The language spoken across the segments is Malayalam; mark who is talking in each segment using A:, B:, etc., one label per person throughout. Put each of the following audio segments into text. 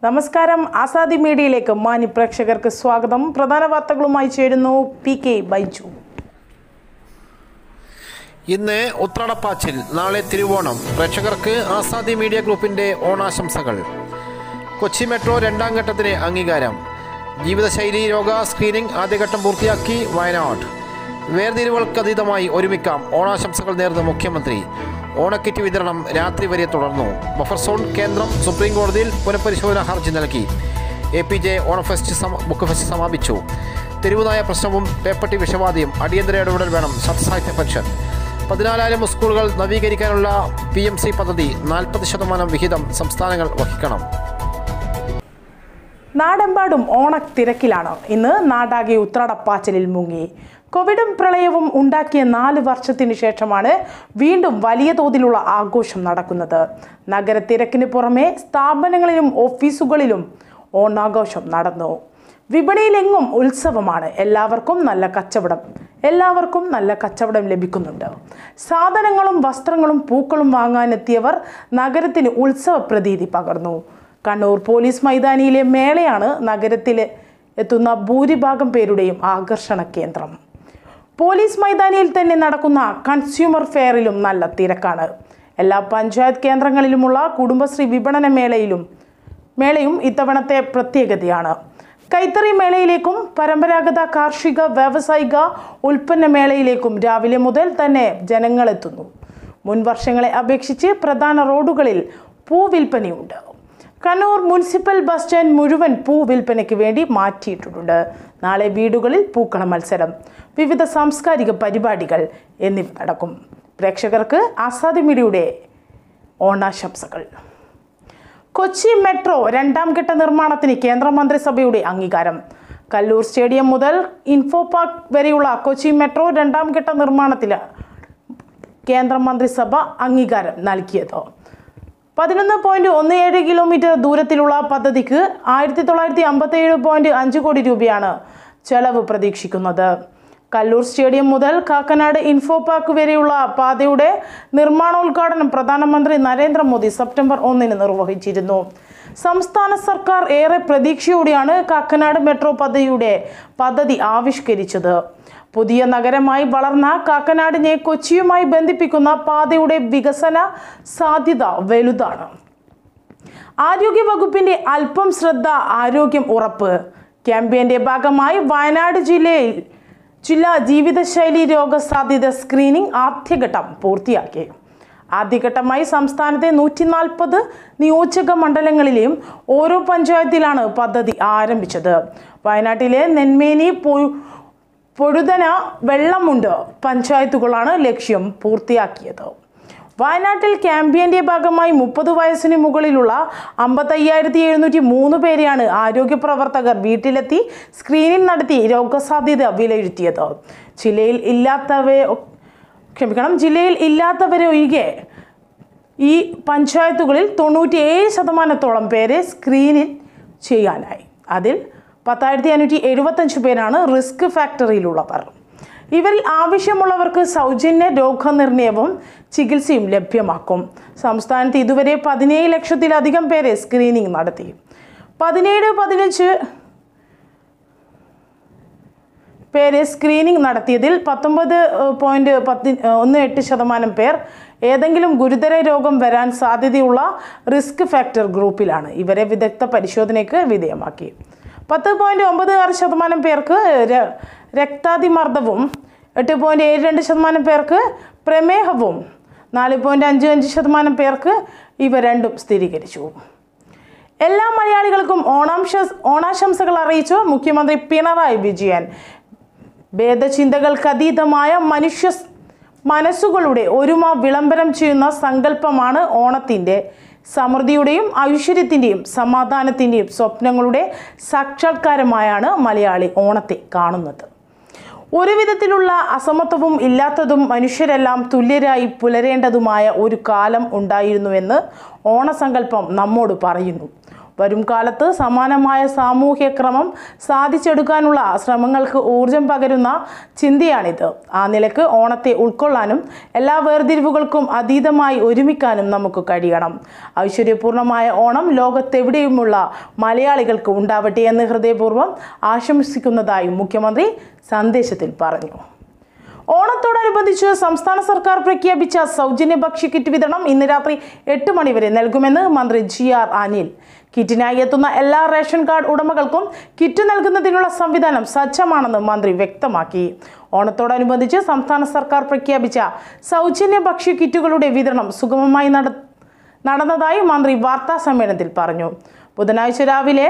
A: നമസ്കാരം ആസാദി മീഡിയയിലേക്ക് മാന്യ പ്രേക്ഷകർക്ക് സ്വാഗതം പ്രധാന വാർത്തകളുമായി ചേരുന്നു പി കെ ബൈജു
B: ഇന്ന് ഉത്രാടപ്പാച്ചിൽ നാളെ തിരുവോണം പ്രേക്ഷകർക്ക് ആസാദി മീഡിയ ഗ്രൂപ്പിന്റെ ഓണാശംസകൾ കൊച്ചി മെട്രോ രണ്ടാം ഘട്ടത്തിന് അംഗീകാരം ജീവിതശൈലി രോഗ സ്ക്രീനിംഗ് ആദ്യഘട്ടം പൂർത്തിയാക്കി വയനാട് വേർതിരിവുകൾക്കതീതമായി ഒരുമിക്കാം ഓണാശംസകൾ നേർന്ന് മുഖ്യമന്ത്രി ഓണക്കിറ്റ് വിതരണം രാത്രി വരെ തുടർന്നു ബഫർ സോൺ കേന്ദ്രം സുപ്രീം കോടതിയിൽ പുനഃപരിശോധനാ ഹർജി നൽകി എ പി ജെ ഓണഫെസ്റ്റ് സമ ബുക്ക് ഫെസ്റ്റ് സമാപിച്ചു തെരുവുനായ പ്രശ്നവും പേപ്പട്ടി വിഷവാദിയും അടിയന്തര ഇടപെടൽ വേണം ശബ്ദസാഹിത്യ പരിഷത്ത് പതിനാലായിരം സ്കൂളുകൾ നവീകരിക്കാനുള്ള പി എം സി പദ്ധതി നാൽപ്പത് ശതമാനം വിഹിതം സംസ്ഥാനങ്ങൾ വഹിക്കണം
A: നാടെമ്പാടും ഓണത്തിരക്കിലാണ് ഇന്ന് നാടാകെ ഉത്രാടപ്പാച്ചിലിൽ മുങ്ങി കോവിഡും പ്രളയവും ഉണ്ടാക്കിയ നാല് വർഷത്തിന് ശേഷമാണ് വീണ്ടും വലിയ തോതിലുള്ള ആഘോഷം നടക്കുന്നത് നഗരത്തിരക്കിന് പുറമെ സ്ഥാപനങ്ങളിലും ഓഫീസുകളിലും ഓണാഘോഷം നടന്നു വിപണിയിലെങ്ങും ഉത്സവമാണ് എല്ലാവർക്കും നല്ല കച്ചവടം എല്ലാവർക്കും നല്ല കച്ചവടം ലഭിക്കുന്നുണ്ട് സാധനങ്ങളും വസ്ത്രങ്ങളും പൂക്കളും വാങ്ങാനെത്തിയവർ നഗരത്തിന് ഉത്സവ പ്രതീതി പകർന്നു കണ്ണൂർ പോലീസ് മൈതാനിയിലെ മേളയാണ് നഗരത്തിൽ എത്തുന്ന ഭൂരിഭാഗം പേരുടെയും ആകർഷണ കേന്ദ്രം പോലീസ് മൈതാനിയിൽ തന്നെ നടക്കുന്ന കൺസ്യൂമർ ഫെയറിലും നല്ല തിരക്കാണ് എല്ലാ പഞ്ചായത്ത് കേന്ദ്രങ്ങളിലുമുള്ള കുടുംബശ്രീ വിപണന മേളയിലും മേളയും ഇത്തവണത്തെ പ്രത്യേകതയാണ് കൈത്തറി മേളയിലേക്കും പരമ്പരാഗത കാർഷിക വ്യാവസായിക ഉൽപ്പന്ന മേളയിലേക്കും രാവിലെ മുതൽ തന്നെ ജനങ്ങളെത്തുന്നു മുൻ വർഷങ്ങളെ അപേക്ഷിച്ച് പ്രധാന റോഡുകളിൽ പൂവിൽപ്പനയുണ്ട് കണ്ണൂർ മുനിസിപ്പൽ ബസ് സ്റ്റാൻഡ് മുഴുവൻ പൂ വിൽപ്പനയ്ക്ക് വേണ്ടി മാറ്റിയിട്ടുണ്ട് നാളെ വീടുകളിൽ പൂക്കള മത്സരം വിവിധ സാംസ്കാരിക പരിപാടികൾ എന്നിവ നടക്കും പ്രേക്ഷകർക്ക് ആസാദി മീഡിയയുടെ ഓണാശംസകൾ കൊച്ചി മെട്രോ രണ്ടാം ഘട്ട നിർമ്മാണത്തിന് കേന്ദ്രമന്ത്രിസഭയുടെ അംഗീകാരം കല്ലൂർ സ്റ്റേഡിയം മുതൽ ഇൻഫോ പാർക്ക് വരെയുള്ള കൊച്ചി മെട്രോ രണ്ടാം ഘട്ട നിർമ്മാണത്തിന് കേന്ദ്രമന്ത്രിസഭ അംഗീകാരം നൽകിയത് പതിനൊന്ന് പോയിന്റ് ഒന്ന് ഏഴ് കിലോമീറ്റർ ദൂരത്തിലുള്ള പദ്ധതിക്ക് ആയിരത്തി തൊള്ളായിരത്തി അമ്പത്തി ഏഴ് പോയിന്റ് അഞ്ച് കോടി രൂപയാണ് ചെലവ് പ്രതീക്ഷിക്കുന്നത് കല്ലൂർ സ്റ്റേഡിയം മുതൽ കാക്കനാട് ഇൻഫോ പാർക്ക് വരെയുള്ള പാതയുടെ നിർമ്മാണോദ്ഘാടനം പ്രധാനമന്ത്രി നരേന്ദ്രമോദി സെപ്റ്റംബർ ഒന്നിന് നിർവഹിച്ചിരുന്നു സംസ്ഥാന സർക്കാർ ഏറെ പ്രതീക്ഷയോടെയാണ് കാക്കനാട് മെട്രോ പദ്ധതിയുടെ പദ്ധതി ആവിഷ്കരിച്ചത് പുതിയ നഗരമായി വളർന്ന കാക്കനാടിനെ കൊച്ചിയുമായി ബന്ധിപ്പിക്കുന്ന പാതയുടെ വികസന സാധ്യത വലുതാണ് ആരോഗ്യ വകുപ്പിന്റെ അല്പം ശ്രദ്ധ ആരോഗ്യം ഉറപ്പ് ക്യാമ്പയിന്റെ ഭാഗമായി വയനാട് ജില്ലയിൽ ജില്ലാ ജീവിതശൈലി രോഗസാധ്യത സ്ക്രീനിംഗ് ആദ്യഘട്ടം പൂർത്തിയാക്കി ആദ്യഘട്ടമായി സംസ്ഥാനത്തെ നൂറ്റി നാൽപ്പത് നിയോജക മണ്ഡലങ്ങളിലെയും ഓരോ പഞ്ചായത്തിലാണ് പദ്ധതി ആരംഭിച്ചത് വയനാട്ടിലെ നെന്മേനി പൊ- പൊഴുതന വെള്ളമുണ്ട് പഞ്ചായത്തുകളാണ് ലക്ഷ്യം പൂർത്തിയാക്കിയത് വയനാട്ടിൽ ക്യാമ്പയിന്റെ ഭാഗമായി മുപ്പത് വയസ്സിന് മുകളിലുള്ള അമ്പത്തയ്യായിരത്തി എഴുന്നൂറ്റി മൂന്ന് പേരെയാണ് ആരോഗ്യ പ്രവർത്തകർ വീട്ടിലെത്തി സ്ക്രീനിംഗ് നടത്തി രോഗസാധ്യത വിലയിരുത്തിയത് ജില്ലയിൽ ഇല്ലാത്തവ ക്ഷമിക്കണം ജില്ലയിൽ ഇല്ലാത്തവരെ ഒഴികെ ഈ പഞ്ചായത്തുകളിൽ തൊണ്ണൂറ്റിയേഴ് ശതമാനത്തോളം പേരെ സ്ക്രീനിൽ ചെയ്യാനായി അതിൽ പത്തായിരത്തി അഞ്ഞൂറ്റി എഴുപത്തഞ്ച് പേരാണ് റിസ്ക് ഫാക്ടറിയിലുള്ളവർ ഇവരിൽ ആവശ്യമുള്ളവർക്ക് സൗജന്യ രോഗനിർണയവും ചികിത്സയും ലഭ്യമാക്കും സംസ്ഥാനത്ത് ഇതുവരെ പതിനേഴ് ലക്ഷത്തിലധികം പേരെ സ്ക്രീനിംഗ് നടത്തി പതിനേഴ് പതിനഞ്ച് പേര് സ്ക്രീനിംഗ് നടത്തിയതിൽ പത്തൊമ്പത് പോയിന്റ് പത്തി ഒന്ന് എട്ട് ശതമാനം പേർ ഏതെങ്കിലും ഗുരുതര രോഗം വരാൻ സാധ്യതയുള്ള റിസ്ക് ഫാക്ടർ ഗ്രൂപ്പിലാണ് ഇവരെ വിദഗ്ധ പരിശോധനയ്ക്ക് വിധേയമാക്കി പത്ത് പോയിന്റ് ഒമ്പത് ആറ് ശതമാനം പേർക്ക് ര- രക്താതിമർദ്ദവും എട്ട് പോയിന്റ് ഏഴ് രണ്ട് ശതമാനം പേർക്ക് പ്രമേഹവും നാല് പോയിന്റ് അഞ്ച് അഞ്ച് ശതമാനം പേർക്ക് ഇവ രണ്ടും സ്ഥിരീകരിച്ചു എല്ലാ മലയാളികൾക്കും ഓണാംശ ഓണാശംസകൾ അറിയിച്ചു മുഖ്യമന്ത്രി പിണറായി വിജയൻ ഭേദചിന്തകൾക്കതീതമായ മനുഷ്യ സ് മനസ്സുകളുടെ ഒരുമ വിളംബരം ചെയ്യുന്ന സങ്കല്പമാണ് ഓണത്തിൻ്റെ സമൃദ്ധിയുടെയും ഐശ്വര്യത്തിൻ്റെയും സമാധാനത്തിൻ്റെയും സ്വപ്നങ്ങളുടെ സാക്ഷാത്കാരമായാണ് മലയാളി ഓണത്തെ കാണുന്നത് ഒരു വിധത്തിലുള്ള അസമത്വവും ഇല്ലാത്തതും മനുഷ്യരെല്ലാം തുല്യരായി പുലരേണ്ടതുമായ ഒരു കാലം ഉണ്ടായിരുന്നുവെന്ന് ഓണസങ്കല്പം നമ്മോട് പറയുന്നു വരും കാലത്ത് സമാനമായ സാമൂഹ്യ ക്രമം സാധിച്ചെടുക്കാനുള്ള ശ്രമങ്ങൾക്ക് ഊർജം പകരുന്ന ചിന്തയാണിത് ആ നിലക്ക് ഓണത്തെ ഉൾക്കൊള്ളാനും എല്ലാ വേർതിരിവുകൾക്കും അതീതമായി ഒരുമിക്കാനും നമുക്ക് കഴിയണം ഐശ്വര്യപൂർണമായ ഓണം ലോകത്തെവിടെയുമുള്ള മലയാളികൾക്ക് ഉണ്ടാവട്ടെ എന്ന് ഹൃദയപൂർവ്വം ആശംസിക്കുന്നതായും മുഖ്യമന്ത്രി സന്ദേശത്തിൽ പറഞ്ഞു ഓണത്തോടനുബന്ധിച്ച് സംസ്ഥാന സർക്കാർ പ്രഖ്യാപിച്ച സൗജന്യ ഭക്ഷ്യ കിറ്റ് വിതരണം ഇന്ന് രാത്രി എട്ട് മണിവരെ നൽകുമെന്ന് മന്ത്രി ജി ആർ അനിൽ കിറ്റിനായി എത്തുന്ന എല്ലാ റേഷൻ കാർഡ് ഉടമകൾക്കും കിറ്റ് നൽകുന്നതിനുള്ള സംവിധാനം സജ്ജമാണെന്ന് മന്ത്രി വ്യക്തമാക്കി ഓണത്തോടനുബന്ധിച്ച് സംസ്ഥാന സർക്കാർ പ്രഖ്യാപിച്ച സൗജന്യ ഭക്ഷ്യ കിറ്റുകളുടെ വിതരണം സുഗമമായി നട നടന്നതായി മന്ത്രി വാർത്താ സമ്മേളനത്തിൽ പറഞ്ഞു ബുധനാഴ്ച രാവിലെ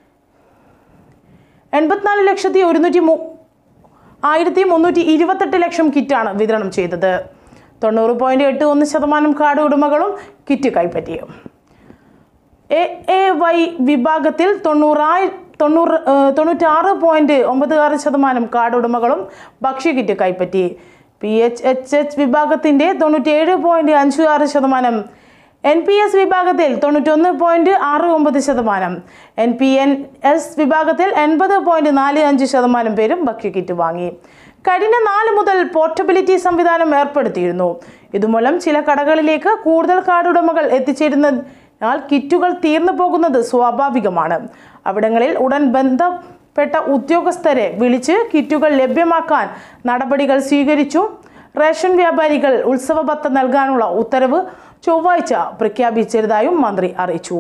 A: എൺപത്തിനാല് ലക്ഷത്തി ഒരുന്നൂറ്റി മു ആയിരത്തി മുന്നൂറ്റി ഇരുപത്തെട്ട് ലക്ഷം കിറ്റാണ് വിതരണം ചെയ്തത് തൊണ്ണൂറ് പോയിന്റ് എട്ട് ഒന്ന് ശതമാനം കാർഡ് ഉടമകളും കിറ്റ് കൈപ്പറ്റി എ എ വൈ വിഭാഗത്തിൽ തൊണ്ണൂറായി തൊണ്ണൂറ് ഏഹ്, തൊണ്ണൂറ്റാറ് പോയിന്റ് ഒമ്പത് ആറ് ശതമാനം കാർഡ് ഉടമകളും ഭക്ഷ്യ കിറ്റ് കൈപ്പറ്റി പി എച്ച് എച്ച് എച്ച് വിഭാഗത്തിൻ്റെ തൊണ്ണൂറ്റേഴ് പോയിന്റ് അഞ്ച് ആറ് ശതമാനം എൻ പി എസ് വിഭാഗത്തിൽ തൊണ്ണൂറ്റൊന്ന് പോയിന്റ് ആറ് ഒമ്പത് ശതമാനം എൻ പി എൻ എസ് വിഭാഗത്തിൽ എൺപത് പോയിന്റ് നാല് അഞ്ച് ശതമാനം പേരും ഭക്ഷ്യ കിറ്റ് വാങ്ങി കഴിഞ്ഞ നാല് മുതൽ പോർട്ടബിലിറ്റി സംവിധാനം ഏർപ്പെടുത്തിയിരുന്നു ഇതുമൂലം ചില കടകളിലേക്ക് കൂടുതൽ കാർഡ് ഉടമകൾ എത്തിച്ചേരുന്നതിനാൽ കിറ്റുകൾ തീർന്നു പോകുന്നത് സ്വാഭാവികമാണ് അവിടങ്ങളിൽ ഉടൻ ബന്ധപ്പെട്ട ഉദ്യോഗസ്ഥരെ വിളിച്ച് കിറ്റുകൾ ലഭ്യമാക്കാൻ നടപടികൾ സ്വീകരിച്ചു റേഷൻ വ്യാപാരികൾ ഉത്സവ ഭത്ത നൽകാനുള്ള ഉത്തരവ് ചൊവ്വാഴ്ച പ്രഖ്യാപിച്ചതായും മന്ത്രി അറിയിച്ചു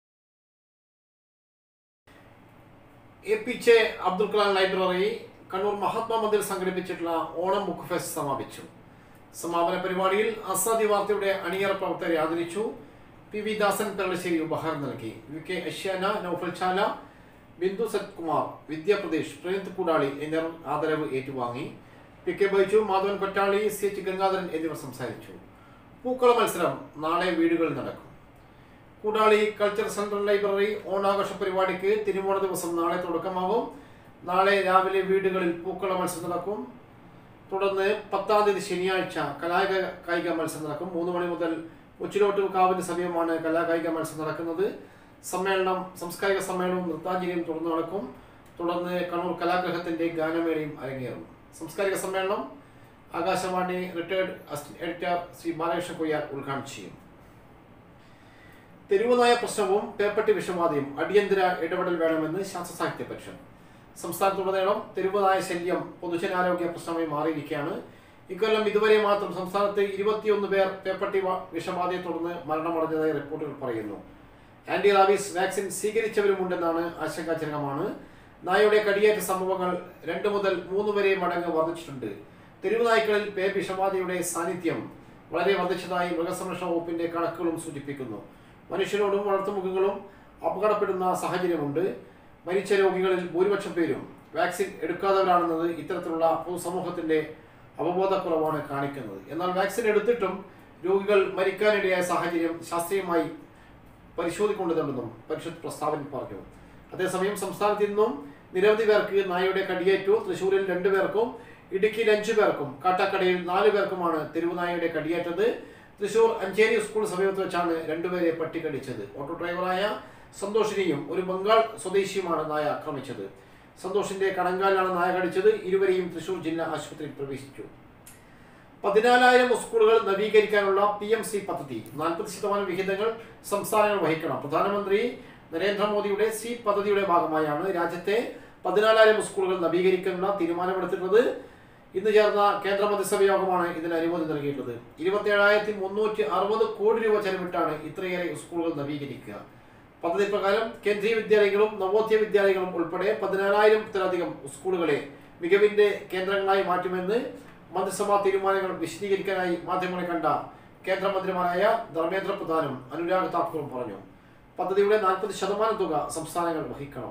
B: A P J Abdul Kalam library Kannur Mahatma Mandir സംഘടിപ്പിച്ചിട്ടുള്ള ഓണം ബുക്ക് ഫെസ്റ്റ് സമാപിച്ചു സമാപന പരിപാടിയിൽ അസാദി വാർത്തയുടെ അണിയറ പ്രവർത്തകരെ ആദരിച്ചു പി വി ദാസൻ പെരളശ്ശേരി ഉപഹാരം നൽകി വി കെ അഷ്യാന നൌഫൽ ചാല ബിന്ദു സത്കുമാർ വിദ്യാപ്രദേശ് പ്രേന്ത് കൂടാളി എന്നിവർ ആദരവ് ഏറ്റുവാങ്ങി P K Baiju Madhavan Kottali C H Gangadharan എന്നിവർ സംസാരിച്ചു പൂക്കള മത്സരം നാളെ വീടുകളിൽ നടക്കും കൂടാളി കൾച്ചർ സെൻട്രൽ ലൈബ്രറി ഓണാഘോഷ പരിപാടിക്ക് തിരുവോണ ദിവസം നാളെ തുടക്കമാകും നാളെ രാവിലെ വീടുകളിൽ പൂക്കള മത്സരം നടക്കും തുടർന്ന് പത്താം തീയതി ശനിയാഴ്ച കലാക കായിക മത്സരം നടക്കും മൂന്ന് മണി മുതൽ ഉച്ചിലോട്ട് കാവിന് സമീപമാണ് കലാകായിക മത്സരം നടക്കുന്നത് സമ്മേളനം സാംസ്കാരിക സമ്മേളനവും നൃത്താഞ്ജലിയും തുടർന്ന് നടക്കും തുടർന്ന് കണ്ണൂർ കലാഗ്രഹത്തിന്റെ ഗാനമേളയും അരങ്ങേറും സാംസ്കാരിക സമ്മേളനം Akashvani retired assistant editor Shri Balakrishna Koyyar ഉദ്ഘാടനം ചെയ്യും തെരുവുനായ പ്രശ്നവും പേപ്പട്ടി വിഷബാധയും അടിയന്തര ഇടപെടൽ വേണമെന്ന് ശാസ്ത്ര സാഹിത്യ പരിഷത്ത് സംസ്ഥാനത്തുടനീളം തെരുവുനായ ശല്യം പൊതുജനാരോഗ്യ പ്രശ്നമായി മാറിയിരിക്കുകയാണ് ഇക്കൊല്ലം ഇതുവരെ മാത്രം സംസ്ഥാനത്ത് ഇരുപത്തിയൊന്ന് പേർ പേപ്പട്ടി വ- വിഷബാധയെ തുടർന്ന് മരണമടഞ്ഞതായി റിപ്പോർട്ടുകൾ പറയുന്നു ആന്റി റാബീസ് വാക്സിൻ സ്വീകരിച്ചവരുമുണ്ടെന്നാണ് ആശങ്കാജനകമാണ് നായയുടെ കടിയേറ്റ സംഭവങ്ങൾ രണ്ട് മുതൽ മൂന്ന് വരെ മടങ്ങ് വർദ്ധിച്ചിട്ടുണ്ട് തെരുവ് നായ്ക്കളിൽ പേ വിഷബാധയുടെ സാന്നിധ്യം വളരെ വർദ്ധിച്ചതായി മൃഗസംരക്ഷണ വകുപ്പിന്റെ കണക്കുകളും സൂചിപ്പിക്കുന്നു മനുഷ്യരോടും വളർത്തുമൃഗങ്ങളും അപകടപ്പെടുന്ന സാഹചര്യമുണ്ട് മരിച്ച രോഗികളിൽ ഭൂരിപക്ഷം പേരും വാക്സിൻ എടുക്കാത്തവരാണെന്നത് ഇത്തരത്തിലുള്ള പൊതുസമൂഹത്തിന്റെ അവബോധക്കുറവാണ് കാണിക്കുന്നത് എന്നാൽ വാക്സിൻ എടുത്തിട്ടും രോഗികൾ മരിക്കാനിടയായ സാഹചര്യം ശാസ്ത്രീയമായി പരിശോധിക്കേണ്ടതുണ്ടെന്നും പരിഷത്ത് പ്രസ്താവനയിൽ പറഞ്ഞു അതേസമയം സംസ്ഥാനത്ത് ഇന്നും നിരവധി പേർക്ക് നായയുടെ കടിയേറ്റു തൃശൂരിൽ രണ്ടു പേർക്കും ഇടുക്കിയിൽ അഞ്ചു പേർക്കും കാട്ടാക്കടയിൽ നാലു പേർക്കുമാണ് തെരുവുനായയുടെ കടിയേറ്റത് തൃശൂർ അഞ്ചേരി സ്കൂൾ സമീപത്ത് വെച്ചാണ് രണ്ടുപേരെ പട്ടി കടിച്ചത് ഓട്ടോ ഡ്രൈവറായ സന്തോഷിനെയും ഒരു ബംഗാൾ സ്വദേശിയുമാണ് നായ ആക്രമിച്ചത് സന്തോഷിന്റെ കണങ്കാലിലാണ് നായ കടിച്ചത് ഇരുവരെയും തൃശൂർ ജില്ലാ ആശുപത്രിയിൽ പ്രവേശിച്ചു പതിനാലായിരം സ്കൂളുകൾ നവീകരിക്കാനുള്ള പി എം സി പദ്ധതി നാൽപ്പത് ശതമാനം വിഹിതങ്ങൾ സംസ്ഥാനങ്ങൾ വഹിക്കണം പ്രധാനമന്ത്രി നരേന്ദ്രമോദിയുടെ സി പദ്ധതിയുടെ ഭാഗമായാണ് രാജ്യത്തെ പതിനാലായിരം സ്കൂളുകൾ നവീകരിക്കാനുള്ള തീരുമാനമെടുത്തിട്ടുള്ളത് ഇന്ന് ചേർന്ന കേന്ദ്ര മന്ത്രിസഭ യോഗമാണ് ഇതിന് അനുമതി നൽകിയിട്ടുള്ളത് ഇരുപത്തിയേഴായിരത്തി മുന്നൂറ്റി അറുപത് കോടി രൂപ ചെലവിട്ടാണ് ഇത്രയേറെ സ്കൂളുകൾ നവീകരിക്കുക പദ്ധതി പ്രകാരം കേന്ദ്രീയ വിദ്യാലയങ്ങളും നവോദയ വിദ്യാലയങ്ങളും ഉൾപ്പെടെ പതിനാലായിരത്തിലധികം സ്കൂളുകളെ മികവിന്റെ കേന്ദ്രങ്ങളായി മാറ്റുമെന്ന് മന്ത്രിസഭാ തീരുമാനങ്ങൾ വിശദീകരിക്കാനായി മാധ്യമങ്ങളെ കണ്ട കേന്ദ്രമന്ത്രിമാരായ ധർമ്മേന്ദ്ര പ്രധാനും അനുരാഗ് താക്കൂറും പറഞ്ഞു പദ്ധതിയുടെ നാൽപ്പത് ശതമാനം തുക സംസ്ഥാനങ്ങൾ വഹിക്കണം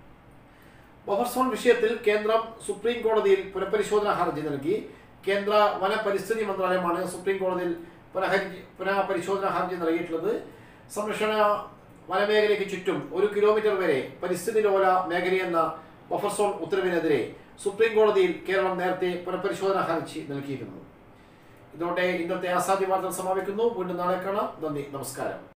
B: ബഫർ സോൺ വിഷയത്തിൽ കേന്ദ്രം സുപ്രീം കോടതിയിൽ പുനഃപരിശോധനാ ഹർജി നൽകി കേന്ദ്ര വന പരിസ്ഥിതി മന്ത്രാലയമാണ് സുപ്രീം കോടതിയിൽ പുനഃഹർജി പുനഃപരിശോധനാ ഹർജി നൽകിയിട്ടുള്ളത് സംരക്ഷണ വനമേഖലയ്ക്ക് ചുറ്റും ഒരു കിലോമീറ്റർ വരെ പരിസ്ഥിതി ലോല മേഖലയെന്ന ബഫർ സോൺ ഉത്തരവിനെതിരെ സുപ്രീം കോടതിയിൽ കേരളം നേരത്തെ പുനഃപരിശോധനാ ഹർജി നൽകിയിരുന്നു ഇതോടെ ഇന്നത്തെ ആസാദി വാർത്തകൾ സമാപിക്കുന്നു വീണ്ടും നാളെ കാണാം നന്ദി നമസ്കാരം